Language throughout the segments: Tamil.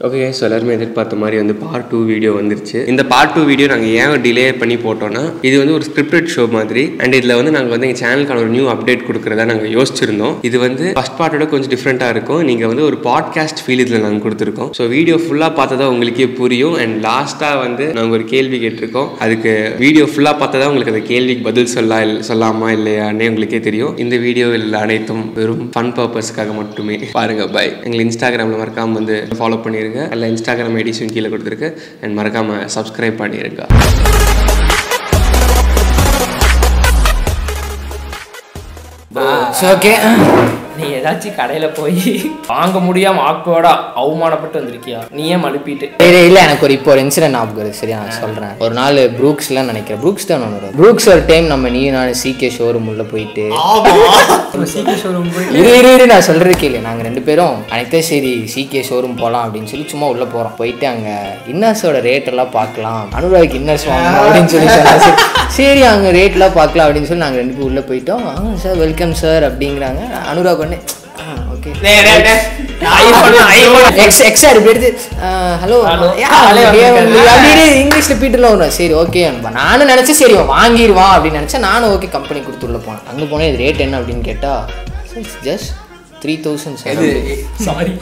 ஓகே ஸோ எல்லாருமே எதிர்பார்த்த மாதிரி வந்து பார்ட் டூ வீடியோ வந்துருச்சு இந்த பார்ட் டூ வீடியோ நாங்கள் ஏன் டிலே பண்ணி போட்டோம்னா இது வந்து ஒரு ஸ்கிரிப்டட் ஷோ மாதிரி அண்ட் இதில் வந்து நாங்கள் வந்து எங்கள் சேனலுக்கான ஒரு நியூ அப்டேட் கொடுக்குறதா நாங்கள் யோசிச்சிருந்தோம் இது வந்து ஃபஸ்ட் பார்ட்டோட கொஞ்சம் டிஃப்ரெண்ட்டாக இருக்கும் நீங்கள் வந்து ஒரு பாட்காஸ்ட் ஃபீல் இதில் நாங்கள் கொடுத்துருக்கோம் ஸோ வீடியோ ஃபுல்லாக பார்த்ததா உங்களுக்கே புரியும் அண்ட் லாஸ்ட்டாக வந்து நாங்கள் ஒரு கேள்வி கேட்டிருக்கோம் அதுக்கு வீடியோ ஃபுல்லாக பார்த்தா தான் உங்களுக்கு அந்த கேள்விக்கு பதில் சொல்ல சொல்லாமா இல்லையானே உங்களுக்கே தெரியும் இந்த வீடியோவில் அனைத்தும் வெறும் ஃபன் பர்பஸ்க்காக மட்டுமே பாருங்க பை எங்களை இன்ஸ்டாகிராமில் மறக்காம வந்து ஃபாலோ பண்ணிருங்க அல்ல இன்ஸ்டாகிராம் ஐடிஸும் கீழே கொடுத்துருக்கு அண்ட் மறக்காம சப்ஸ்கிரைப் பண்ணிருங்க ஓகே நீ ஏதாச்சும் கடையில போய் வாங்க முடியாம ஆக்கோடா அவமானப்பட்டு வந்திருக்கியா நீ ஏன் மழுப்பிட்டு இல்லை இல்லை எனக்கு ஒரு இப்போ ஒரு இன்சிடென்ட் ஞாபகம் வருது சரியா நான் சொல்கிறேன் ஒரு நாள் ப்ரூக்ஸ்லாம் நினைக்கிறேன் ப்ரூக்ஸ் தான் ஒன்று வரும் ப்ரூக்ஸ் ஒரு டைம் நம்ம நீ நான் சிகே ஷோரூம் உள்ள போயிட்டு இரு இரு இரு நான் சொல்றது கேளு நாங்கள் ரெண்டு பேரும் அனைத்தே சரி சிகே ஷோரூம் போகலாம் அப்படின்னு சொல்லி சும்மா உள்ளே போகிறோம் போயிட்டு அங்கே இன்னர்ஸோட ரேட் எல்லாம் பார்க்கலாம் அனுராக் இன்னர்ஸ் வாங்கணும் அப்படின்னு சொல்லி சொன்னாங்க சரி, சரி அங்கே ரேட்லாம் பார்க்கலாம் அப்படின்னு சொல்லி நாங்கள் ரெண்டு பேரும் உள்ளே போயிட்டோம் ஆ சார் வெல்கம் சார் அப்படிங்கிறாங்க அனுராக் ஒன்று ஓகே எக்ஸ் எக்ஸ் ஆர் இப்படி எடுத்து ஹலோ Hello. Hello. அப்படியே இங்கிலீஷ்ல பீட்டர்ல வரும் சரி ஓகே நானும் நினைச்சேன் சரி இவன் வாங்கிடுவான் அப்படின்னு நினைச்சேன் நானும் ஓகே கம்பெனி கொடுத்து உள்ள போனேன் அங்க போனேன் இது ரேட் என்ன அப்படின்னு கேட்டா ஜஸ்ட் த்ரீ தௌசண்ட் சாரி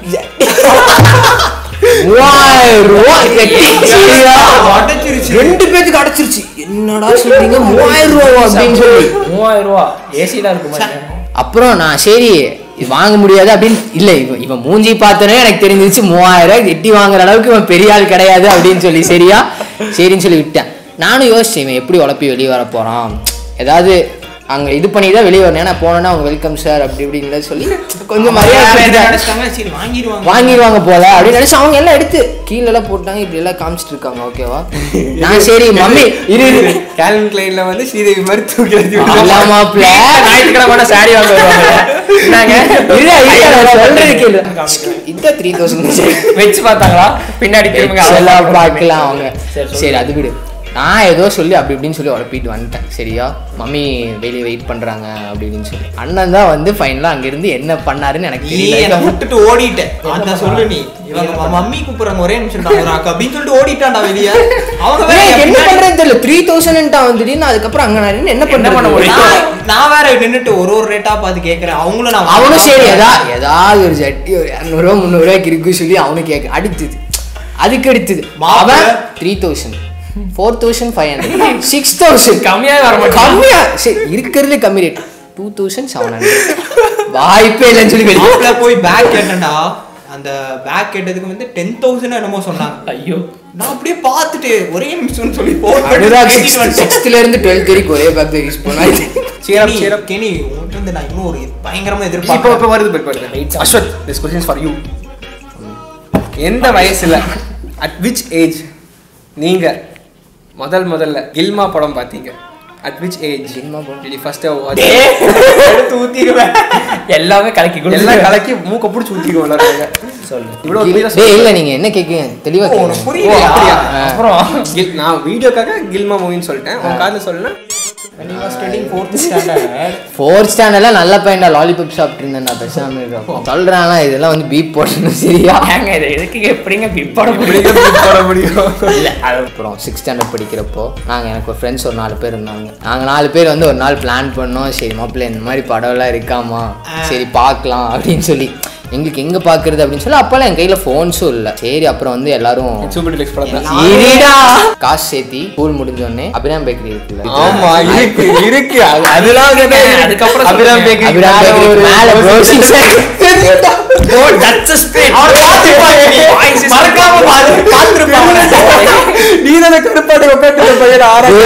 மூவாயிரம் ரூபாய் கட்டி, சரியா? ரெண்டு பேத்துக்கு அடைச்சிருச்சு என்னடா சொல்றீங்க மூவாயிரம் ரூபா அப்படின்னு சொல்லி மூவாயிரம் ரூபா ஏசிலாம் இருக்குமா அப்புறம் நான் சரி இது வாங்க முடியாது அப்படின்னு இல்லை இவன் இவன் மூஞ்சி பார்த்தோன்னே எனக்கு தெரிஞ்சிருச்சு மூவாயிரம் ரூபாய் எட்டி வாங்குற அளவுக்கு இவன் பெரிய ஆள் கிடையாது அப்படின்னு சொல்லி சரியா சரின்னு சொல்லி விட்டேன் நானும் யோசிச்சேன் இவன் எப்படி உழப்பி வெளியே வர போறான் ஏதாவது அங்க இது பண்ணி தான் வெளியே வரணும் ஏன்னா போனோன்னா அவங்க வெல்கம் சார் அப்படி இப்படின்னு சொல்லி கொஞ்சம் மரியாதை சரி வாங்கிடுவாங்க வாங்கிடுவாங்க போல அப்படின்னு நினைச்சு அவங்க எல்லாம் எடுத்து கீழே எல்லாம் போட்டாங்க இப்படி எல்லாம் காமிச்சிட்டு இருக்காங்க ஓகேவா நான் சரி மம்மி இரு இரு கேலன் கிளைன்ல வந்து ஸ்ரீதேவி மாதிரி தூக்கி ஆமாப்ல. ஞாயிற்றுக்கிழமை சாரி வாங்க வருவாங்க என்னங்க இல்ல, இல்ல, நான் சொல்றது கேளு. இந்த 3000 வச்சு பார்த்தாங்களா பின்னாடி திரும்புங்க எல்லாம் பார்க்கலாம் அவங்க சரி, சொல்லு. சரி அது விடு நான் ஏதோ சொல்லி அப்படி இப்படின்னு சொல்லி உழப்பிட்டு வந்துட்டேன் சரியா மம்மி வெளியே வெயிட் பண்றாங்க அப்படி இப்படின்னு சொல்லி அண்ணன் தான் வந்து ஃபைனலா அங்கிருந்து என்ன பண்ணாருன்னு எனக்கு நீ என்னை தெரியல விட்டுட்டு ஓடிட்ட அத சொல்லு நீ இவங்க மம்மி கூப்பிடுறாங்க ஒரே நிமிஷம் டாங்க அப்படின்னு சொல்லிட்டு ஓடிட்டான்டா வெளிய அவங்க வேற ஏய், என் என்ன பின்னாடி- பண்றேன்னு தெரியல த்ரீ தௌசண்ட் வந்து திடீர்னு அதுக்கப்புறம் அங்க நான் நின்னு என்ன என்ன பண்ண பண்ண முடியும்? முடியும் நான் நான் வேற நின்னுட்டு ஒரு ஒரு ரேட்டா பார்த்து கேக்குறேன் அவங்களும் நான் அவனும் சரி எதா ஏதாவது ஒரு ஜட்டி ஒரு இரநூறுவா முந்நூறுவாய்க்கு இருக்கு சொல்லி அவனும் கேட்க அடுத்தது அதுக்கு அடுத்தது மாப்பிள்ளை. அவன் three thousand four thousand five hundred six thousand கம்மியாவே வர மாட்டான். கம்மியா சரி இருக்கிறதுல கம்மி rate two thousand seven hundred வாய்ப்பே இல்லைன்னு சொல்லி வெளியே மாப்பிள்ள போய் பேக் கேட்டேன்டா அந்த பேக் கேட்டதுக்கு வந்து டென் தௌசண்ட் என்னமோ சொன்னாங்க ஐயோ நான் அப்படியே பார்த்துட்டு ஒரே நிமிஷம்னு சொல்லி அனுராக் போட்டு சிக்ஸ்த்ல இருந்து டுவெல்த் வரைக்கும் ஒரே பேக் தான் யூஸ் பண்ணா சீரம் சீரம் கெனி உன்கிட்ட இருந்து நான் இன்னும் ஒரு பயங்கரமா இப்போ எதிர்பார்க்கிறேன் இப்போ வருது பாரு, பாரு Wait. Aswath this questions for you எந்த வயசுல அட் விச் ஏஜ் நீங்க முதல் முதல்ல கில்மா படம் பார்த்தீங்க அட் விச் ஏஜ் கில்மா படம்? ஃபர்ஸ்ட் எடுத்து ஊத்திடுவேன் எல்லாமே கலக்கி எல்லாம் கொடுத்து கலக்கி மூக்க பிடிச்சி ஊற்றிக்க விளாடுறாங்க சொல்லு இவ்வளோ டேய் இல்ல நீங்க என்ன கேக்குங்க தெளிவா உனக்கு கேளுங்க ஓ புரியலையா அப்படியா அப்புறம் கில் நான் வீடியோக்காக கில்மா மூவின்னு சொல்லிட்டேன் உன் காதில் சொல்லணும் when he was studying fourth standard fourth ஸ்டாண்டர்ட்ல நல்ல பையன்டா லாலிபாப் சாப்பிட்டு இருந்தேன் நான் பேசாம இருக்கேன் சொல்றானா இதெல்லாம் வந்து பீப் போடணும் சரியா ஏங்க இது எதுக்கு எப்படிங்க பிப்போட போட முடியும் இல்ல அது அப்புறம் சிக்ஸ் ஸ்டாண்டர்ட் படிக்கிறப்போ நாங்கள் எனக்கு ஒரு ஃப்ரெண்ட்ஸ் ஒரு நாலு பேர் இருந்தாங்க நாங்கள் நாலு பேர் வந்து ஒரு நாள் பிளான் பண்ணோம் சரி மாப்பிள்ள இந்த மாதிரி படம்லாம் இருக்காமா சரி பார்க்கலாம் அப்படின்னு சொல்லி எங்களுக்கு எங்கே பார்க்குறது அப்படின்னு சொல்லி அப்போல்லாம் என் கையில் ஃபோன்ஸும் இல்லை சரி அப்புறம் வந்து எல்லாரும் சூப்பர் டிலக்ஸ் படம் தான் இருடா காசு சேர்த்தி ஸ்கூல் முடிஞ்சோடனே அபிராம் பேக்கரி இருக்குல்ல ஆமா இருக்கு இருக்கு அது- அதெல்லாம் வந்து அதுக்கப்புறம் அபிராம் சொல்லுங்க. பேக்கரி அபிராம் பேக்கரி மேலே browsing ஓ டச் ஸ்பேஸ் மறக்காம பாரு பார்த்துருப்பாங்க நீ தான் கருப்பாட்டு உட்காந்து பையன்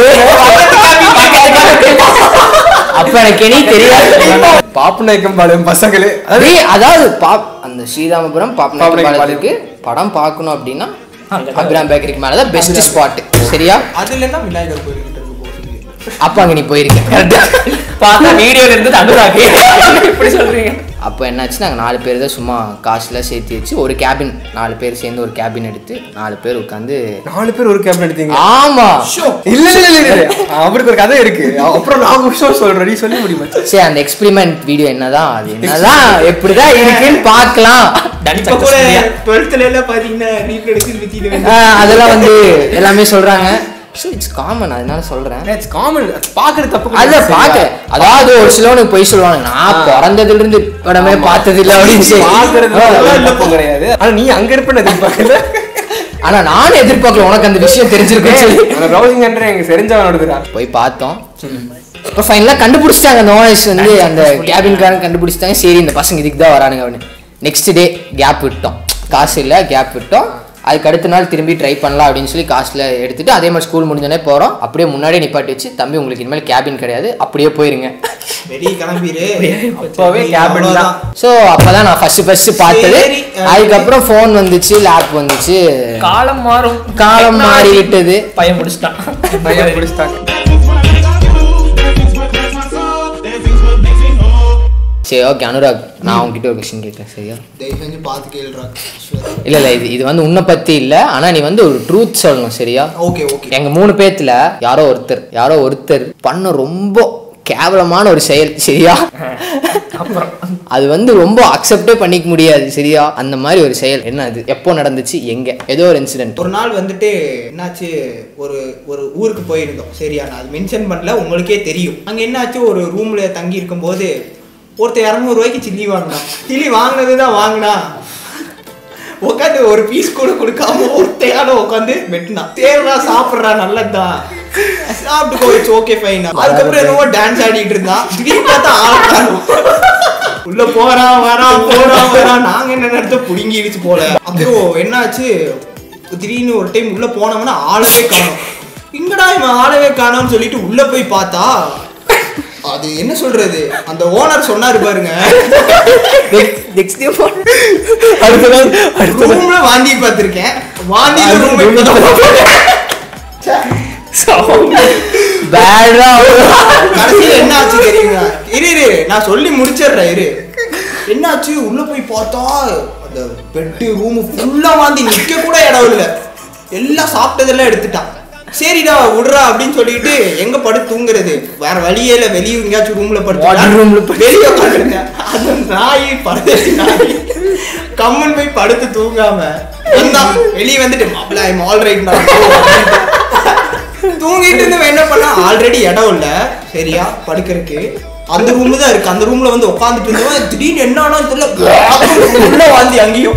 அப்போ எனக்கு இனி தெரியாது பாப்புநாயக்கம் பாளையம் பசங்களே அதே அதாவது பாப் அந்த ஸ்ரீராமபுரம் பாப்பநாயக்கம் பாப்பநாயக்கம்பாளையத்துக்கு படம் பார்க்கணும் அப்படின்னா அபிராம் பேக்கரிக்கு மேலே தான் பெஸ்ட் ஸ்பாட் சரியா அதுல என்ன விநாயகர் கோயில் கிட்ட இருக்கு போகுது அப்போ அங்கே நீ போயிருக்க கரெக்டா பார்த்தா வீடியோல இருந்து அனுராக் இப்படி சொல்றீங்க அப்போ என்னாச்சு நாங்கள் நாலு பேர் தான் சும்மா காசுலாம் சேர்த்து வச்சு ஒரு கேபின் நாலு பேர் சேர்ந்து ஒரு கேபின் எடுத்து நாலு பேர் உட்காந்து நாலு பேர் ஒரு கேபின் எடுத்தீங்க ஆமா இல்ல இல்ல இல்ல இல்ல அவருக்கு ஒரு கதை இருக்கு அப்புறம் நான் விஷயம் சொல்றேன் நீ சொல்லி முடியுமா சரி அந்த எக்ஸ்பெரிமெண்ட் வீடியோ என்னதான் அது என்னதான் எப்படிதான் இருக்குன்னு பார்க்கலாம் இப்ப கூட டுவெல்த்ல எல்லாம் பாத்தீங்கன்னா ரீப்ரொடக்ஷன் வித்திட்டு ஆஹ் அதெல்லாம் வந்து எல்லாமே சொல்றாங்க ஸோ இட்ஸ் காமன் அதனால சொல்றேன் இட்ஸ் காமன் பாக்குறது தப்பு அதுல கிடையாது, பாக்க சரியா? அதாவது ஒரு சிலவனுக்கு போய் சொல்லுவாங்க நான் பிறந்ததுல இருந்து படமே பார்த்தது இல்ல அப்படின்னு சொல்லி பாக்குறது ஆ. அதெல்லாம் தப்பு கிடையாது ஆனா நீ அங்க இருப்பேன்னு எதிர்பார்க்கல ஆனா நானும் எதிர்பார்க்கல உனக்கு அந்த விஷயம் தெரிஞ்சிருக்குன்னு சொல்லி அந்த ப்ரௌசிங் சென்டர் எங்க தெரிஞ்சவனோடதுடா போய் பார்த்தோம் இப்போ ஃபைனலாக கண்டுபிடிச்சிட்டாங்க அந்த ஓனர்ஸ் வந்து அந்த கேபின்காரன் கண்டுபிடிச்சிட்டாங்க சரி இந்த பசங்க இதுக்கு தான் வரானுங்க அப்படின்னு நெக்ஸ்ட் டே கேப் விட்டோம் காசு இல்லை கேப் விட்டோம் அதுக்கு அடுத்த நாள் திரும்பி ட்ரை பண்ணலாம் அப்படின்னு சொல்லி காசில் எடுத்துட்டு அதே மாதிரி ஸ்கூல் முடிஞ்சோடனே போகிறோம் அப்படியே முன்னாடியே நிப்பாட்டி வச்சு தம்பி உங்களுக்கு இனிமேல் கேபின் கிடையாது அப்படியே போயிருங்க வெளிய கிளம்பிரு அப்பவே cabin தான். ஸோ அப்பதான் நான் ஃபர்ஸ்ட் ஃபர்ஸ்ட் பார்த்தது சரி, அஹ் அதுக்கப்புறம் ஃபோன் வந்துச்சு லேப் வந்துச்சு காலம் மாறும் காலம் மாறி விட்டது பையன் முடிச்சிட்டான் பையன் பிடிச்சிட்டாங்க சரி ஓகே அனுராக் நான் உங்ககிட்ட ஒரு கொஸ்டின் கேட்குறேன் சரியா தயவு செஞ்சு பார்த்து கேளுடா இல்ல இல்ல இது இது வந்து உன்னை பத்தி இல்ல ஆனா நீ வந்து ஒரு ட்ரூத் சொல்லணும் சரியா ஓகே ஓகே எங்க மூணு பேத்துல யாரோ ஒருத்தர் யாரோ ஒருத்தர் பண்ண ரொம்ப கேவலமான ஒரு செயல் சரியா அப்புறம் அது வந்து ரொம்ப அக்செப்டே பண்ணிக்க முடியாது சரியா அந்த மாதிரி ஒரு செயல் என்ன அது எப்போ நடந்துச்சு எங்க ஏதோ ஒரு இன்சிடென்ட் ஒரு நாள் வந்துட்டு என்னாச்சு ஒரு ஒரு ஊருக்கு போயிருந்தோம் சரியா நான் அது மென்ஷன் பண்ணல உங்களுக்கே தெரியும் அங்க என்னாச்சு ஒரு ரூம்ல தங்கி இருக்கும்போது ஒருத்தர் இரநூறு ரூபாய்க்கு சில்லி வாங்கினான் சில்லி வாங்கினது தான் வாங்கினா உட்காந்து ஒரு பீஸ் கூட கொடுக்காம ஒருத்தையால உட்காந்து வெட்டினான் தேவைடா சாப்பிட்றா நல்லதுதான் சாப்பிட்டு போயிடுச்சு ஓகே ஃபைன் அதுக்கப்புறம் என்னவோ டான்ஸ் ஆடிட்டு இருந்தான் திடீர்னு பார்த்தா ஆள் காணும் உள்ள போறான் வரான் போறான் வரான் நாங்க என்ன நேரத்தை புடுங்கிடுச்சு போல அப்புறம் என்னாச்சு திடீர்னு ஒரு டைம் உள்ள போனோம்னா ஆளவே காணோம் இங்கடா இவன் ஆளவே காணோம்னு சொல்லிட்டு உள்ள போய் பார்த்தா அது என்ன சொல்றது அந்த ஓனர் சொன்னாரு பாருங்க ரூம்ல வாந்தி பார்த்திருக்கேன் வாந்தி ரூம் பேடா கடைசியில என்ன ஆச்சு தெரியுங்களா இரு இரு நான் சொல்லி முடிச்சிடுறேன் இரு என்னாச்சு உள்ள போய் பார்த்தா அந்த பெட்டு ரூம் ஃபுல்லா வாந்தி நிக்க கூட இடம் இல்ல எல்லாம் சாப்பிட்டதெல்லாம் எடுத்துட்டான் சரிடா விடுறா அப்படின்னு சொல்லிட்டு எங்க படுத்து தூங்குறது வேற வழியே இல்ல வெளியே எங்கேயாச்சும் ரூம்ல படுத்து Water room ல படுத்து- வெளியே உட்காந்துருந்தேன் அந்த நாய் படுத்து நாய் கம்மன் போய் படுத்து தூங்காம வந்தான் வெளியே வந்துட்டு மாப்பிள்ள ஐம் ஆல் ரைட் தூங்கிட்டு இருந்து என்ன பண்ணா ஆல்ரெடி இடம் இல்ல சரியா படுக்கறதுக்கு அந்த ரூம் தான் இருக்கு அந்த ரூம்ல வந்து உட்காந்துட்டு இருந்தவன் திடீர்னு என்ன ஆனாலும் தெரியல உள்ள வாந்தி அங்கேயும்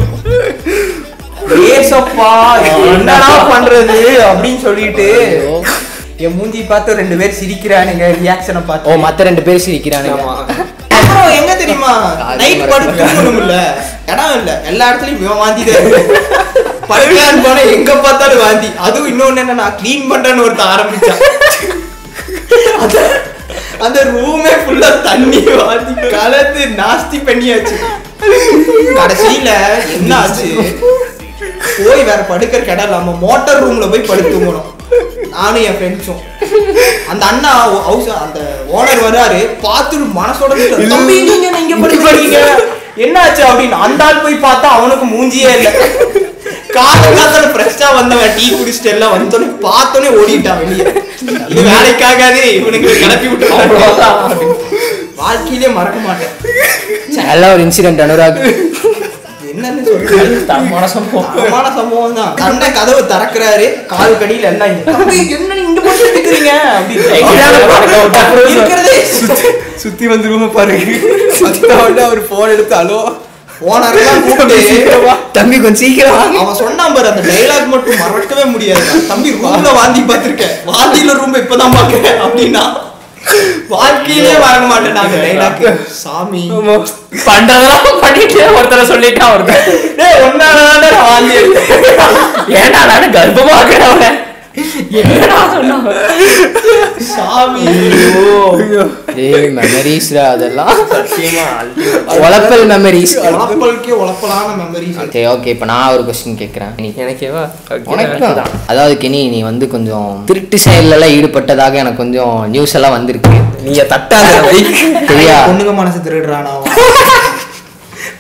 ஏசப்பா என்னடா பண்றது அப்படின்னு சொல்லிட்டு என் மூஞ்சி பார்த்து ரெண்டு பேர் சிரிக்கிறானுங்க ரியாக்ஷனை ஓ பார்த்து மத்த ரெண்டு பேர் சிரிக்கிறானுங்க அப்புறம் எங்க தெரியுமா நைட் படுத்து தூங்கணும் இல்ல இடம் இல்ல எல்லா இடத்துலயும் இவன் வாந்தி தான் இருக்கு படுக்கலான்னு போனா எங்க பார்த்தாலும் வாந்தி அதுவும் இன்னொன்னு என்ன நான் க்ளீன் பண்றேன்னு ஒருத்தன் ஆரம்பிச்சான் அந்த- அந்த ரூமே ஃபுல்லா தண்ணி வாந்தி கலந்து நாஸ்தி பண்ணியாச்சு கடைசியில என்ன ஆச்சு போய் வேற படுக்கிற இடம் இல்லாம மோட்டார் ரூம்ல போய் படுத்து தூங்கணும் நானும் என் ஃப்ரெண்ட்ஸும் அந்த அண்ணா ஹவுஸ் அந்த ஓனர் வராரு பார்த்துட்டு மனசோட நிக்கிறாரு. தம்பி நீங்க நீங்க படுக்கிறீங்க என்னாச்சு அப்படின்னு அந்த ஆள் போய் பார்த்தா அவனுக்கு மூஞ்சியே இல்ல காலை காத்தால ஃப்ரெஷ்ஷா வந்தவன் டீ குடிச்சிட்டு எல்லாம் வந்தோடனே பார்த்தோன்னே ஓடிட்டான் வெளியே இது வேலைக்காகாது இவனுக்கு கிளப்பி விட்டு அவ்வளவுதான் வாழ்க்கையிலே மறக்க மாட்டேன் நல்ல ஒரு இன்சிடென்ட் அனுராக் என்னன்னு சொல்றது தரமான சம்பவம் தரமான சம்பவம் தான் அண்ணன் கதவு திறக்கிறாரு கால் கடியில எல்லாம் இங்க. தம்பி, என்ன நீங்க இங்க போட்டு இருக்கிறீங்க அப்படின்னு இருக்கிறதே சுத்தி வந்து ரூம பாருங்க மத்தவன்ட அவர் போன் எடுத்து அலோ ஓனர் எல்லாம் கூப்பிட்டு தம்பி கொஞ்சம் சீக்கிரம் வாங்க. அவன் சொன்னான் பாரு அந்த டைலாக் மட்டும் மறக்கவே முடியாது தம்பி ரூம்ல வாந்தி பார்த்திருக்கேன் வாந்தியில ரூம் இப்பதான் பாக்குறேன் அப்படின்னா வாழ்க்கையிலே மறக்க மாட்டேன் நான் அந்த டைலாக் சாமி பண்றதெல்லாம் பண்ணிட்டு ஒருத்தரை சொல்லிட்டான் ஒருத்தர் டேய் ஒன்னால நான் வாந்தி எடுத்தேன் ஏன்டா நானும் கர்ப்பமா இருக்கிறவன் என்னடா சொன்னாங்க சாமி ஏய் மெமரிஸ்டா அதெல்லாம் உழப்பல் மெமரிஸ் உழப்பலுக்கே உழப்பலான மெமரிஸ் சரி ஓகே இப்போ நான் ஒரு கொஸ்டின் கேட்குறேன் எனக்கேவா உனக்கும் அதாவது கெனி நீ வந்து கொஞ்சம் திருட்டு செயல்ல எல்லாம் ஈடுபட்டதாக எனக்கு கொஞ்சம் நியூஸ் எல்லாம் வந்திருக்கு நீங்க தட்டாத சரியா பொண்ணுங்க மனசு திருடுறானா அவன்?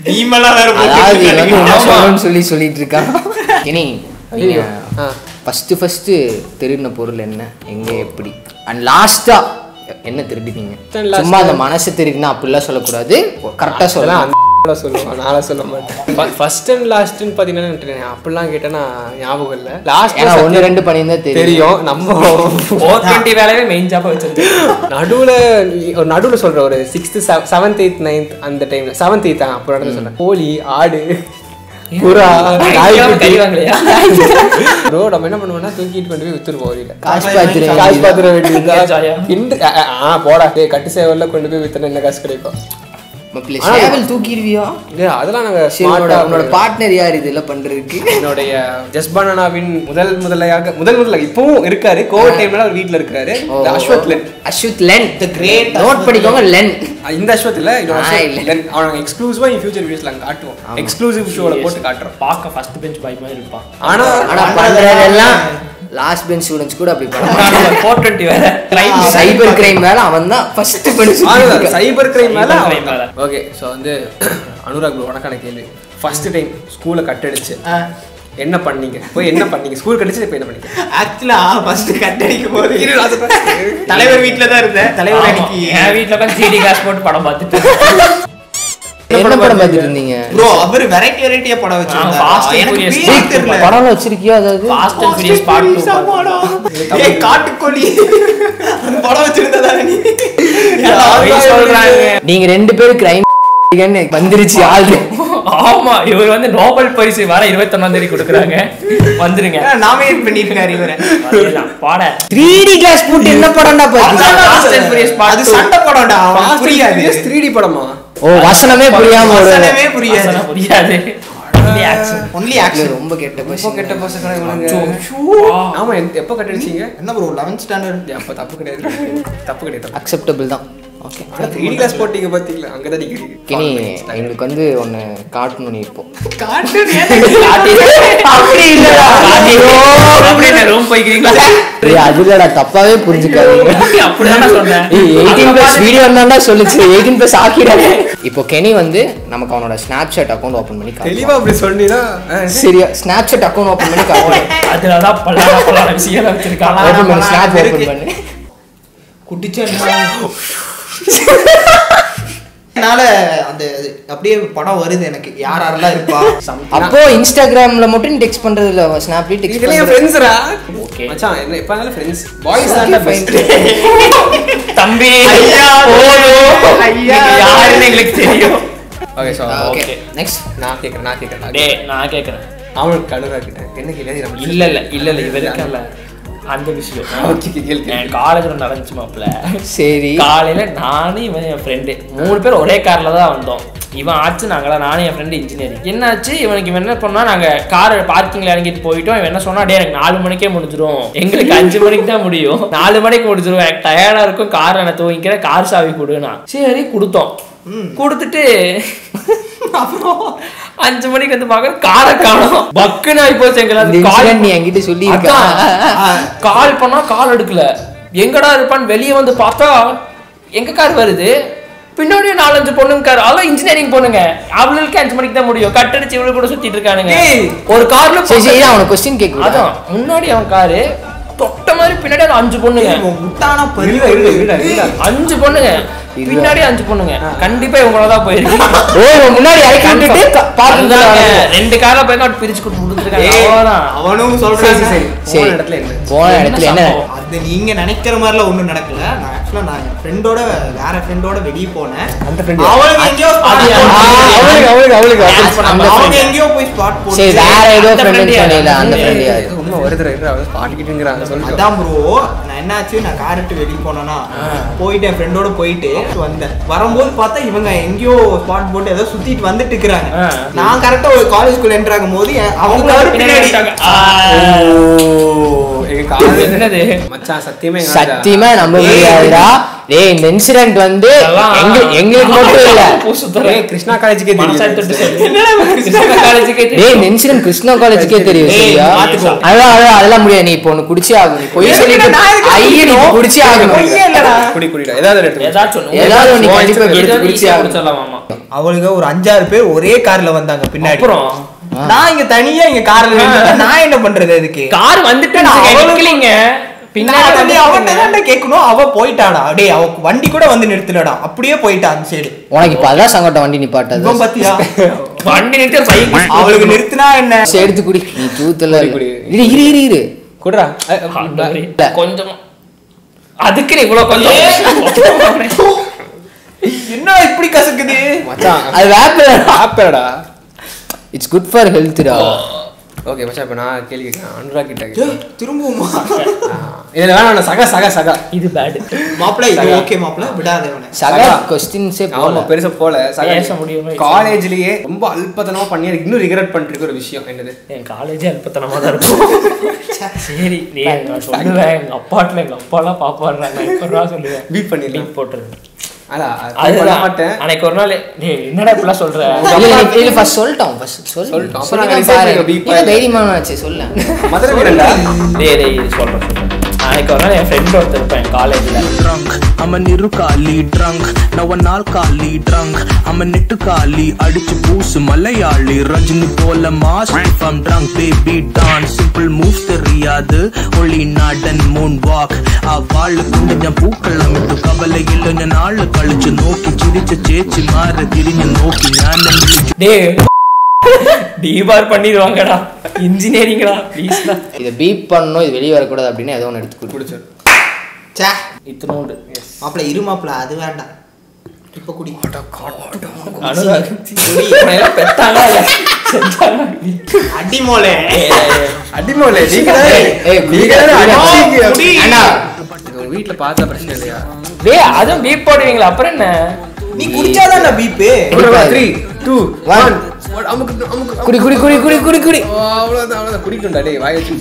டீமெல்லாம் வேற அதாவது இவன் வந்து என்ன ஆமா. சொல்லணும்னு சொல்லி சொல்லிட்டு இருக்கான் இனி நீங்க ஆ. ஃபர்ஸ்ட் ஃபர்ஸ்ட் திருடின பொருள் என்ன எங்க எப்படி அண்ட் லாஸ்டா என்ன திருடினீங்க Then last சும்மா அந்த மனசு திருடினா அப்படிலாம் சொல்லக்கூடாது கரெக்டா அதெல்லாம் சொல்லலாம் அந்த சொல்லுவான் நானும் சொல்ல மாட்டேன் ஃபர்ஸ்ட் அண்ட் லாஸ்ட்னு பார்த்தீங்கன்னா அப்படிலாம் கேட்டேன்னா ஞாபகம் இல்லை லாஸ்ட் ஏன்னா ஒன்று ரெண்டு பண்ணியிருந்தா தெரியும் தெரியும் நம்ம ஃபோர் டுவெண்ட்டி வேலையே மெயின் ஜாப்பாக வச்சிருக்கு நடுவுல ஒரு நடுவுல சொல்ற ஒரு சிக்ஸ்த் செவன்த் எயித் நைன்த் அந்த டைம்ல செவன்த் எயித் அப்போ நடந்து சொல்றேன் கோழி ஆடு புறா நாய்க்குட்டி கைவாங்கலையா ப்ரோ நம்ம என்ன பண்ணுவோம்னா தூக்கிட்டு கொண்டு போய் வித்துருவோம் வழியில காசு பார்த்துரு காசு பாத்திர வேண்டியது ஜாலியா. இந்த ஆ, ஆ, போடா டேய் கட்டு சேவல்ல கொண்டு போய் வித்தனா என்ன காசு கிடைக்கும் சேவல் தூக்கிடுவியா இல்ல அதெல்லாம் நாங்க சரி உன்னோட ஸ்மார்ட்டா உன்னோட பார்ட்னர் யார் இதெல்லாம் பண்றதுக்கு என்னுடைய ஜஸ் பனானாவின் முதல் முதலையாக முதல் முதல்ல இப்பவும் இருக்காரு கோவிட் டைம்ல அவர் வீட்ல இருக்காரு இந்த அஸ்வத் லென் அஸ்வத் லென் The great நோட் அஸ்வத் பண்ணிக்கோங்க லென் இந்த அஸ்வத் இல்ல இன்னொரு ஆ, அஸ்வத் இல்ல. லென் அவன் எக்ஸ்க்ளூசிவா இன் ஃபியூச்சர் வீடியோஸ்ல நாங்க காட்டுவோம் எக்ஸ்க்ளூசிவ் ஷோல போட்டு காட்டுறோம் பார்க்க ஃபர்ஸ்ட் பெஞ்ச் பாய் மாதிரி இருப்பான் ஆனா ஆனா பண்றதெல்லாம் லாஸ்ட் பெஞ்ச் ஸ்டூடெண்ட்ஸ் கூட அப்படி பண்ண ஃபோர் டுவெண்ட்டி வேற Crime. சைபர் கிரைம் வேலை அவன் தான் ஃபர்ஸ்ட் பண்ணி சைபர் கிரைம் மேல Cyber crime மேல. ஓகே ஸோ வந்து அனுராக் bro, உனக்கான கேள்வி ஃபர்ஸ்ட் டைம் ஸ்கூலை கட்டடிச்சு என்ன பண்ணீங்க போய் என்ன பண்ணீங்க ஸ்கூல் கட்டிச்சு இப்போ என்ன பண்ணீங்க ஆக்சுவலா ஃபர்ஸ்ட் கட்டடிக்கும் போது தலைவர் வீட்ல தான் இருந்தேன் தலைவர் ஆமா. அன்னைக்கு என் வீட்டுல உட்காந்து சிடி காசு போட்டு படம் பார்த்துட்டு என்ன படம் பார்த்துட்டு இருந்தீங்க ப்ரோ அவர் வெரைட்டி வெரைட்டியா படம் ஆ, Fast and வச்சிருந்தாரு எனக்கு Furious பேர் two தெரியல படம்லாம் வச்சிருக்கியா அதாவது fast and furious part two Furious படம். ஏய் காட்டுக்கோழி அந்த படம் வச்சிருந்ததா நீ சொல்றாங்க நீங்க ரெண்டு பேரும் கிரைம் வந்துருச்சு ஆளு ஆமா இவர் வந்து நோபல் பரிசு வர இருபத்தொன்னாம் தேதி கொடுக்குறாங்க வந்துருங்க நாமினேட் பண்ணிருக்காரு இவரை அதேதான், பாட த்ரீ டி கிளாஸ் போட்டு என்ன படம்டா பாத்தீங்க Fast and Furious part அது two. சண்டை படம்டா அவனுக்கு புரியாது த்ரீ டி படமா ஓ வசனமே புரியாம ஒரு வசனமே புரியாது அதெல்லாம் புரியாது Only action. ஒன்லி ஆக்ஷன் ரொம்ப கெட்ட ரொம்ப பசங்க கெட்ட பசங்க இவனுங்க ஆமா எந்த- எப்போ கட்டடிச்சீங்க என்ன ப்ரோ 11th ஸ்டாண்டர்ட் அப்போ தப்பு கிடையாது தப்பு கிடையாது அக்செப்டபிள் தான் ஓகே ஆனா த்ரீ டி கிளாஸ் போட்டீங்க பாத்தீங்களா அங்கதான் நிக்கிறீங்க கினி எங்களுக்கு வந்து ஒன்னு காட்டணும் நீ இப்போ காட்டு அப்படி இல்லடா அப்படி என்ன room போய்க்கிறீங்களா? ஏய், அது இல்லடா தப்பாவே புரிஞ்சுக்காதீங்க அப்படிதானே சொன்னேன். எயிட்டீன் அப்ப பிளஸ் பாத்து- வீடியோ இருந்தா சொல்லுச்சு எயிட்டீன் பிளஸ் ஆக்கிடாது இப்போ கெனி வந்து நமக்கு அவனோட ஸ்னாப்சாட் அக்கௌண்ட் ஓபன் பண்ணி காட்டுவான். தெளிவா அப்படி சொன்னீங்கன்னா ஆ, சரியா ஸ்னாப்சாட் அக்கௌண்ட் ஓபன் பண்ணி காட்டுவான் அதுலதான் பல்லான பல்லான விஷயம் வச்சிருக்காங்க ஓபன் பண்ணி ஸ்னாப் இருக்கு. ஓபன் பண்ணி குட்டிச்சா என்னால அந்த அது அப்படியே படம் வருது எனக்கு யார் யாரெல்லாம் இருப்பா அப்போ இன்ஸ்டாகிராம்ல மட்டும் டெக்ஸ்ட் பண்றது இல்ல ஸ்னாப்ல டெக்ஸ்ட் இதெல்லாம் என் பண்றது ஃப்ரெண்ட்ஸ்ரா Okay. மச்சான் என்ன இப்ப அதனால ஃப்ரெண்ட்ஸ் பாய்ஸ் தான் Okay, fine. பெஸ்ட் தம்பி ஐயா, போதும். ஐயா. நீங்க யாருன்னு எங்களுக்கு தெரியும் okay so okay Okay. Next நான் கேக்குறேன் நான் கேக்குறேன் டேய் நான் கேக்குறேன் அவனுக்கு அனுராக் கிட்ட என்ன கேள்வி நம்ம இல்ல இல்ல இல்ல இல்ல இவ இருக்கல அந்த விஷயம் ஓகே கேள்வி என் காலேஜ்ல நடந்துச்சு மாப்ள சரி காலையில நானும் இவன் என் ஃப்ரெண்டு மூணு பேர் ஒரே கார்ல தான் வந்தோம் இவன் ஆச்சு நாங்களா நானும் என் ஃப்ரெண்டு இன்ஜினியரிங் என்னாச்சு இவனுக்கு இவன் என்ன பண்ணா நாங்க கார் பார்க்கிங்ல இறங்கிட்டு போயிட்டோம் இவன் என்ன சொன்னா டே எனக்கு நாலு மணிக்கே முடிஞ்சிரும் எங்களுக்கு அஞ்சு மணிக்கு தான் முடியும் நாலு மணிக்கு முடிஞ்சிரும் எனக்கு டயர்டா இருக்கும் கார் நான் தூங்கிக்கிறேன் கார் சாவி கொடுனா சரி கொடுத்தோம் கொடுத்துட்டு அப்புறம் அஞ்சு மணிக்கு வந்து பார்க்க காரை காணோம் பக்குன்னு ஆகி போச்சு இந்த எங்களுக்கு incident நீ என்கிட்ட சொல்லி அதான். கால் பண்ணா கால் எடுக்கல எங்கடா இருப்பான்னு வெளியே வந்து பார்த்தா எங்க கார் வருது பின்னாடியே நாலஞ்சு பொண்ணுங்க கார் அதெல்லாம் இன்ஜினியரிங் பொண்ணுங்க அவளுக்கு அஞ்சு மணிக்கு தான் முடியும் கட்டடிச்சு இவளு கூட சுத்திட்டு இருக்கானுங்க ஏய். ஒரு கார்ல சரி சரி நான் உனக்கு கொஸ்டின் கேட்க அதான் முன்னாடி அவன் காரு தொட்ட மாதிரி பின்னாடி ஒரு அஞ்சு பொண்ணுங்க முட்டானா இல்ல இல்ல இல்ல இல்ல அஞ்சு பொண்ணுங்க பின்னாடி அஞ்சு பொண்ணுங்க கண்டிப்பா இவங்கள தான் போயிருக்கு ஓ இவன் முன்னாடி இறக்கி விட்டுட்டு அதுதாங்க. பார்த்து ரெண்டு கார்ல போய் அவன் பிரிச்சு கொடுத்து கொடுத்துருக்காங்க ஏய், அவ்வளவுதான் அவனும் சரி சொல்றாங்க சரி சரி. போன இடத்துல என்ன போன இடத்துல என்ன சம்பவம்? அது நீங்க நினைக்கிற மாதிரிலாம் ஒண்ணும் நடக்கல நான் ஆக்சுவலா நான் என் ஃப்ரெண்டோட வேற ஃப்ரெண்டோட வெளியே போனேன் அந்த friend அவளுங்க எங்கேயோ spot அது போட்டு- ஆ, அவளுக்கு அவளுக்கு அவளுக்கு அந்த அவங்க friend. எங்கேயோ போய் ஸ்பாட் போட்டு சரி வேற ஏதோ அந்த ஃப்ரெண்ட் friend சொன்னீல யாரு? அந்த ஃப்ரெண்ட் யாரு ஏதோ உண்மை வருதுடா இருடா அவன் பாட்டிக்கிட்டுங்கிறான் சொல்லிட்டு அதான் ப்ரோ நான் என்னாச்சு நான் கார் எடுத்து வெளியே போனேன்னா போயிட்டு என் ஃப்ரெண்டோட போயிட்டு வந்தேன் வரும்போது பார்த்தா இவங்க எங்கேயோ ஸ்பாட் போட்டு ஏதோ சுத்திட்டு வந்துட்டு இருக்கிறாங்க ஆ. நான் கரெக்டா ஒரு காலேஜ்குள்ள என்ட்ராகும் போது என்- அவங்க அவங்க கார் பின்னாடி பின்னாடி வந்துட்டாங்க. ஆ. எங்க காலேஜ் என்னது மச்சான் சத்தியமே எங்க காலேஜ் சத்தியமா நம்ப முடியாதுடா டேய் இந்த இன்சிடென்ட் வந்து அதெல்லாம் எங்க- எங்களுக்கு மட்டும் இல்ல பூ சுத்துறேன். ஏய், கிருஷ்ணா காலேஜுக்கே மனசாட்சி தெரியும் தொட்டு சொல்லு. கிருஷ்ணா காலேஜுக்கே டேய் தெரியும். இந்த இன்சிடென்ட் கிருஷ்ணா காலேஜுக்கே தெரியும் ஏய், சரியா பாத்துக்கோ. அதான் அதான் அதெல்லாம் முடியாது நீ இப்போ ஒண்ணு குடிச்சே ஆகும் நீ பொய் சொல்லிட்டு நான் எதுக்கு ஐயே நீ குடிக்கணும்? குடிச்சே ஆகணும் பொய்யே இல்லடா. குடி குடிடா ஏதாவது ஒரு எடுத்து ஏதாச்சும் ஒண்ணு. ஏதாவது ஒண்ணு உன் கண்டிப்பா இஷ்டம். எடுத்து ஏதாவது குடிச்சே ஈஸியா ஆகணும். குடிச்சிடலாம் மாமா. அவளுங்க ஒரு அஞ்சாறு பேர் ஒரே கார்ல வந்தாங்க பின்னாடி அப்புறம் நான் இங்க தனியா இங்க கார்ல நின்னுட்டேன். நான் என்ன பண்றது அதுக்கு கார் வந்துட்டு நான் அவளுக்கு- நிக்கலீங்க பின்னாடி பின்னாடி நீ அவன்கிட்ட தான்டா கேட்கணும் அவ போயிட்டாடா டேய் அவ வண்டி கூட வந்து நிறுத்தலடா அப்படியே போயிட்டா அந்த சைடு உனக்கு இப்ப அதான் சங்கடம் வண்டி நிப்பாட்டது இவன் பாத்தியா வண்டி நிறுத்தி பைக் அவளுக்கு நிறுத்தினா என்ன சரி, எடுத்து குடி நீ தூத்தல குடி, குடி. இரு இரு இரு இரு குடுறா அ, அ, கொஞ்சம் அதுக்கு நீ இவ்வளவு கொஞ்சம் என்ன இப்படி கசக்குது மச்சான் அது வேப்பில ஆப்பேடா இட்ஸ் குட் ஃபார் ஹெல்த்டா ஓகே மச்சான் இப்போ நான் கேள்வி கேட்கிறேன் அனுராக் கிட்ட கேட்கிறேன். திரும்பவுமா ஆ, இதுல வேணாம் நான் சக சக சக இது பேடு மாப்பிள்ள இது ஓகே மாப்பிள்ள விடாத அவனை சக சகா. கொஸ்டின்ஸே ஆமா போல பெருசா போல சக பேச முடியுமா? காலேஜ்லயே ரொம்ப அல்பத்தனமா பண்ணி எனக்கு இன்னும் ரிகரெட் பண்ணிட்டு ஒரு விஷயம் என்னது என் காலேஜே அல்பத்தனமா தான் இருக்கும் சரி நீ நான் சொல்லுவேன் எங்க அப்பாட்ல எங்க அப்பாலாம் பாப்பாடுறாங்க நான் எப்படா சொல்லுவேன் பீட் பண்ணிடலாம் லீவ் போட்டுருவேன் அதான் அது பண்ண அதுதான் மாட்டேன் அன்னைக்கு ஒரு நாள் நீ என்னடா இப்படிலாம் சொல்ற இல்ல இல்ல இல்ல ஃபர்ஸ்ட் சொல்லிட்டோம் ஃபர்ஸ்ட் சொல்லு சொல்லிட்டோம். அப்ப சொல்லி நாங்க தான் decide பாரு பண்ணிக்கோ, beep இல்ல ஆ தைரியமானாச்சு சொல்ல மதுரை வீரன்டா டேய் டேய் இது சொல்றேன் சொல்றேன். அன்னைக்கு ஒரு நாள் என் ஃப்ரெண்ட் ஒருத்தர் இருப்பேன் என் காலேஜ்ல drunk. I'm a நிருக்காலி drunk. நான் ஒரு நாள் காலி drunk. I'm a நெட்டுக்காலி அடிச்சு பூசு மலையாளி ரஜினி போல mass if I'm drunk baby dance simple moves தெரியாது ஒளி நாடன் மூன் வாக் அவள் கொஞ்சம் பூக்கள் அமைத்து கவலை இல்லை நாள் கழிச்சு நோக்கி சிரிச்ச சேச்சி மாற திரிஞ்சு நோக்கி ஞானம் விழிச்சு டேய் டிபார் பண்ணிடுவாங்கடா இன்ஜினியரிங்டா ப்ளீஸ்டா இதை பீப் பண்ணணும் இது வெளியே வரக்கூடாது அப்படின்னு ஏதோ ஒன்று எடுத்து கொடு குடிச்சு சே இத்தனோண்டு மாப்பிள்ள இரு மாப்பிள்ள அது வேண்டாம் இப்ப குடி அனுராக் இவனையெல்லாம் பெத்தாங்களா இல்ல செஞ்சாங்களா? அடி மோளே ஏய், ஏய், ஏய். அடிமோல நீங்க தானே ஏய், நீங்க தானே அடிச்சீங்க. குடி. அண்ணா இது உங்க வீட்ல பார்த்தா பிரச்சனை இல்லையா டேய் அதுவும் பீப் போடுவீங்களா அப்புறம் என்ன நீ குடிச்சாதான் பீப்பு த்ரீ டூ ஒன் அமுக்கு அமுக்கு குடி குடி குடி குடி குடி குடி அவ்வளவுதான் அவ்வளவுதான் குடிக்கணும்டா டேய் வாய வச்சு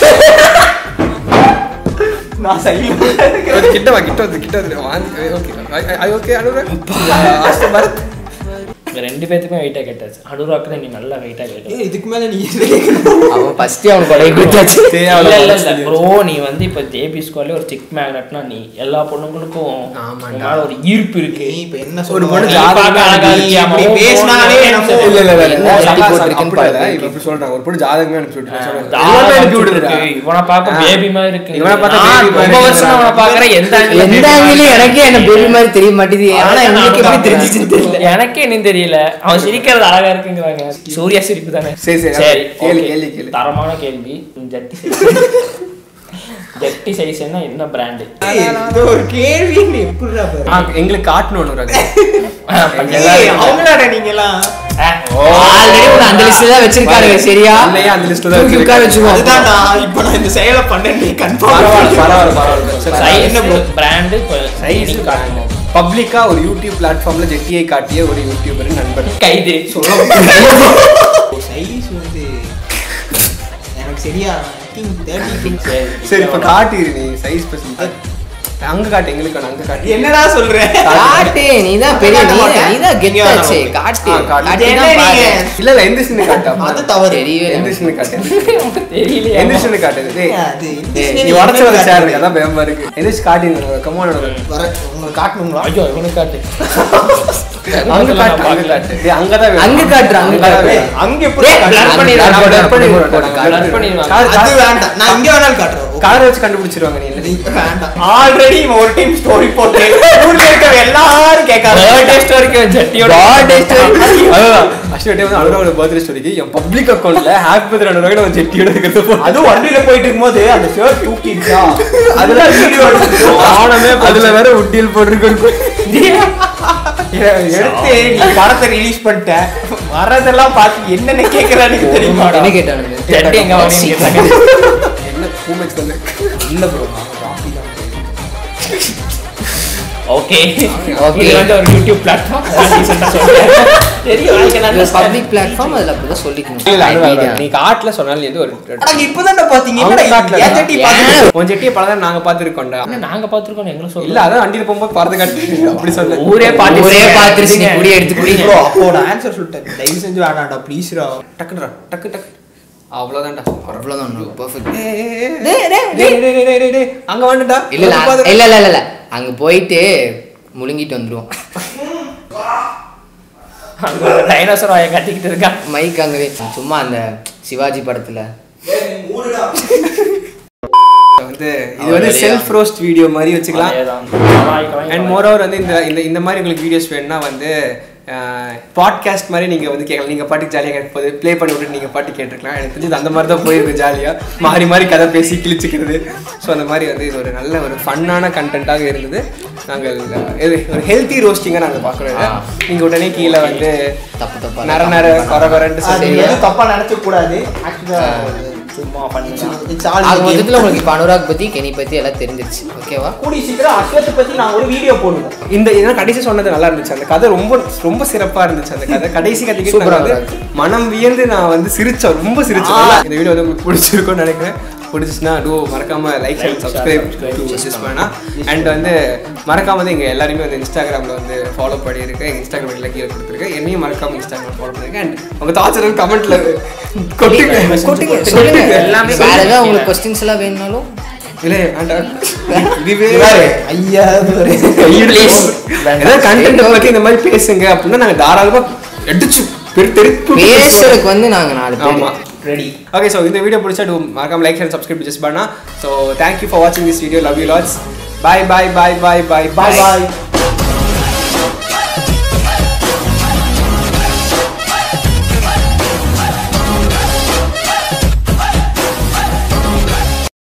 நான் சைலண்ட் கொஞ்சம் கிட்ட வா கிட்ட வந்து கிட்ட வந்து வாந்தி ஓகே ஐ ஓகே அனுராக் ஆஸ்த பாரத் இங்க ரெண்டு பேத்துக்குமே வெயிட்டா கேட்டாச்சு அனுராக்ல நீ நல்லா வெயிட்டா கேட்ட ஏய் இதுக்கு மேல நீ என்ன கேட்கணும் அவன் ஃபர்ஸ்ட் அவனுக்கு கொடை கொடுத்தாச்சு இல்ல இல்ல இல்ல ப்ரோ நீ வந்து இப்ப ஜேபி ஸ்கூல்ல ஒரு சிக் மேக்னட்னா நீ எல்லா பொண்ணுங்களுக்கும் ஆமாண்டா. உன் மேல ஒரு ஈர்ப்பு இருக்கு நீ இப்ப என்ன ஒரு சொல்ற பொண்ணு நீ ஜாதகமே பார்க்க அழகா அனுப்பி இருக்கியா? இப்படி உன் பேசினாலே phone நம்ம- இல்ல இல்ல இல்ல என்ன சகா, எழுதி சகா, போட்டிருக்குன்னு அப்படி இல்ல. பாரு. இப்ப இப்படி சொல்றாங்க ஒரு பொண்ணு ஜாதகமே அனுப்பி விட்டு சொல்றாங்க. தாராளமா எல்லாமே அனுப்பி இருக்கு. விடுறா. இவனை பார்க்க ஆ. பேபி மாதிரி இருக்கு இவனை பார்த்தா நான் baby மாதிரி ரொம்ப இருக்கு. வருஷமா அவனை பாக்குறேன் எந்த angle ல எந்த baby மாதிரி ஆங்கிலும் எனக்கே என்ன பேபி மாதிரி தெரிய மாட்டேங்குது ஆனா அதான் எங்களுக்கு எப்படி நானும் தெரிஞ்சிச்சுன்னு தெரியல எனக்கே இன்னும் தெரியல அவன் சிரிக்கிறது அழகா இருக்குங்கிறாங்க சூர்யா சிரிப்பு தானே சரி, சரி. சரி கேளு, okay. கேளு, கேளு. தரமான கேள்வி ஜட்டி சைஸ் ஜட்டி சைஸ் என்ன என்ன பிராண்டு ஏய், இது ஒரு கேள்வி நீ எப்படிடா பாரு ஆ, எங்களுக்கு காட்டணும் அனுராக். ஏய், அவங்களாடா நீங்க எல்லாம் ஆல்ரெடி ஒரு அந்த லிஸ்ட்ல தான் வச்சிருக்காரு சரியா இல்லையா, அந்த listல தான் தூக்கி உட்கார வச்சிருக்காரு. வச்சுக்கோ அதுதான் நான் இப்ப நான் இந்த செயலை பண்ணேன் நீ பரவாயில்ல, கன்ஃபார்ம் பரவாயில்ல, பரவாயில்ல. சரி, சைஸ் என்ன bro? பிராண்டு சைஸ் காட்டணும். பப்ளிக்கா ஒரு யூடியூப் பிளாட்ஃபார்ம்ல ஜெட்டியை காட்டிய ஒரு யூடியூபர் நண்பர் கைது சைஸ் வந்து எனக்கு சரியா தேர்ட்டி சரி இப்ப காட்டிரு நீ சைஸ் பத்தி அங்க காட்டு எங்களுக்கு வேணாம், அங்க காட்டு என்னடா சொல்ற காட்டு நீதான் பெரிய காட்ட நீ மாட்டேன். நீதான் கெத்தாச்சே இங்க காட்டு ஆ, காட்டு. காட்டி என்ன தான் பாரு நீங்க? இல்ல இல்ல எந்த சீன் காட்டு அப்ப. அது தவறு தெரியவே எந்த இல்லை. சீன் காட்டு தெரியலையா எந்த சீன் காட்டு டேய், அது நீ உடச்சு வர சேர் அதான் பயமா இருக்கு எந்திரிச்சு காட்டிங்க கமான் வர உங்களுக்கு காட்டணுங்களா ஐயோ இவனுக்கு காட்டு அங்க காட்டு அங்க காட்டு டேய், அங்கதான் வேணும். அங்க காட்டுறா, அங்க அங்கதான் காட்டு. வேணும். அங்க எப்படி டேய், காட்டுறது? blur பண்ணிடுறா, blur blur பண்ணி பண்ணிடுறா, போட்டு, blur blur பண்ணிடுவாங்க. கார் அது வேண்டாம் நான் இங்க வேணாலும் காட்டுறேன் காரை வச்சு கண்டுபிடிச்சிருவாங்க நீ இல்லை வேண்டாம் ஆல்ரெடி ஒரு டைம் ஸ்டோரி போட்டு ஊர்ல இருக்க எல்லாரும் கேட்காங்க Birthday story-க்கு ஜட்டியோட Birthday story. அதுதான் ஆக்சுவலி வந்து அனுராவோட பர்த்டே ஸ்டோரிக்கு என் பப்ளிக் அக்கௌண்ட்ல ஹாப்பி பர்த்டே அனுராக நான் செட்டியோட இருக்கிறது போட்டு அதுவும் வண்டியில போயிட்டு இருக்கும்போது அந்த ஷர்ட் தூக்கிடுச்சா அதெல்லாம் வீடியோ ஆனமே அதுல வேற உட்டியல் போட்டிருக்கு எடுத்து நீ படத்தை ரிலீஸ் பண்ணிட்ட வரதெல்லாம் பார்த்து என்னென்ன கேக்குறான்னு தெரியுமா என்ன கேட்டானுங்க ஜட்டி எங்க வாங்கினீங்க கேட்டாங்க. என்ன பூமெக்ஸ் வந்து இல்ல ப்ரோ ஓகே Okay. இது வந்து ஒரு யூடியூப் பிளாட்ஃபார்ம் ரீசெண்டாக சொல்றேன் தெரியும் I can understand. Public platform அதில் அப்படிதான் சொல்லிக்கணும் இல்ல, அது வேற. Idea. நீ காட்டுல சொன்னாலும் நீ வந்து ஒரு அட இப்பதான்டா பாத்தீங்க அவங்க என்னடா காட்டுல என் ஜட்டி பாத்தீங்க உன் ஜெட்டியை பழதான் நாங்க பாத்துருக்கோம்டா என்ன நாங்க பார்த்துருக்கோம் எங்களும் இல்ல சொல்ல அதான் வண்டியில போகும்போது பறந்து காட்டு அப்படி சொன்னேன் ஊரே பார்த்து ஒரே பார்த்துருச்சு நீ குடி எடுத்து குடி ப்ரோ அப்போ நான் ஆன்சர் சொல்லிட்டேன் தயவு செஞ்சு வேணாம்டா ப்ளீஸ்ரா டக்குடா டக்கு டக்கு அவ்வளவுதான்டா அவ்வளோதான் பர்ஃபெக்ட் அங்க வந்துட்டா இல்ல இல்ல இல்ல இல்ல இல்ல இல்ல அங்க போயிட்டு முழுங்கிட்டு வந்துருவோம் அங்க டைனோசர் வாயை கட்டிக்கிட்டு இருக்கான் மைக் அங்கவே சும்மா அந்த சிவாஜி படத்துல வந்து இது வந்து செல்ஃப் ரோஸ்ட் வீடியோ மாதிரி வச்சுக்கலாம் அதேதான். கலாய், கலாய், அண்ட் கலாய். மோரோவர் வந்து இந்த இந்த இந்த மாதிரி உங்களுக்கு வீடியோஸ் வேணும்னா வந்து பாட்காஸ்ட் மாதிரி நீங்கள் வந்து கேட்கலாம் நீங்கள் பாட்டுக்கு ஜாலியாக கேட்போது ப்ளே பண்ணி விட்டு நீங்கள் பாட்டு கேட்டுருக்கலாம் எனக்கு தெரிஞ்சது அந்த மாதிரி தான் போயிருக்கு ஜாலியாக மாறி மாறி கதை பேசி கிழிச்சிக்கிறது ஸோ அந்த மாதிரி வந்து இது ஒரு நல்ல ஒரு ஃபன்னான கண்டென்ட்டாக இருந்தது நாங்கள் அஹ், இது ஒரு ஹெல்த்தி ரோஸ்டிங்காக நாங்கள் பார்க்குறோம் நீங்கள் உடனே கீழே வந்து தப்பு தப்பா நர நர கொர கொரன்ட்டு அது சொல்லி எதுவும் தப்பா நினைச்ச கூடாது ஆக்சுவலா சும்மா பண்ணுதான் இட்ஸ் ஆக ஆல் மொத்தத்துல உங்களுக்கு இப்ப அனுராக் பத்தி கெனி பத்தி எல்லாம் தெரிஞ்சிருச்சு ஓகேவா கூடி சீக்கிரம் அஸ்வத்தை பத்தி நான் ஒரு வீடியோ போடுவோம் இந்த இதெல்லாம் கடைசி சொன்னது நல்லா இருந்துச்சு அந்த கதை ரொம்ப ரொம்ப சிறப்பா இருந்துச்சு அந்த கதை கடைசி கதைக்கு சூப்பரா நான் வந்து மனம் வியந்து நான் வந்து சிரிச்சேன் ரொம்ப சிரிச்சேன் இந்த வீடியோ வந்து உங்களுக்கு பிடிச்சிருக்கும்னு நினைக்கிறேன் பிடிச்சிச்சுன்னா டூ மறக்காம லைக் அண்ட் சப்ஸ்கிரைப் டு ஜஸ்ட் பண்ணா அண்ட் வந்து மறக்காம வந்து எங்க எல்லாருமே வந்து இன்ஸ்டாகிராம்ல வந்து ஃபாலோ பண்ணியிருக்கேன் எங்க இன்ஸ்டாகிராம் எல்லாம் கீழே கொடுத்துருக்கேன் என்னையும் மறக்காம இன்ஸ்டாகிராம் ஃபாலோ பண்ணிருக்கேன் அண்ட் உங்க தாட்ஸ் கமெண்ட்ல கொட்டுங்க கொட்டுங்க சொல்லுங்க எல்லாமே வேற ஏதாவது உங்களுக்கு கொஸ்டின்ஸ் எல்லாம் வேணும்னாலும் இல்லை வேண்டாம் இதுவே ஐயா ஒரு Please. ஏதாவது கண்டென்ட் பத்தி இந்த மாதிரி பேசுங்க அப்படின்னா நாங்க தாராளமா அடிச்சு பெரு தெருக்கு பேசுறதுக்கு வந்து நாங்க நாலு ஆமா பேர் ரெடி ஓகே ஸோ இந்த வீடியோ பிடிச்சா டூ மறக்காம லைக் அண்ட் சப்ஸ்கிரைப் ஜஸ்ட் பண்ணா ஸோ தேங்க்யூ ஃபார் வாட்சிங் this video love you lots bye bye bye bye bye bye bye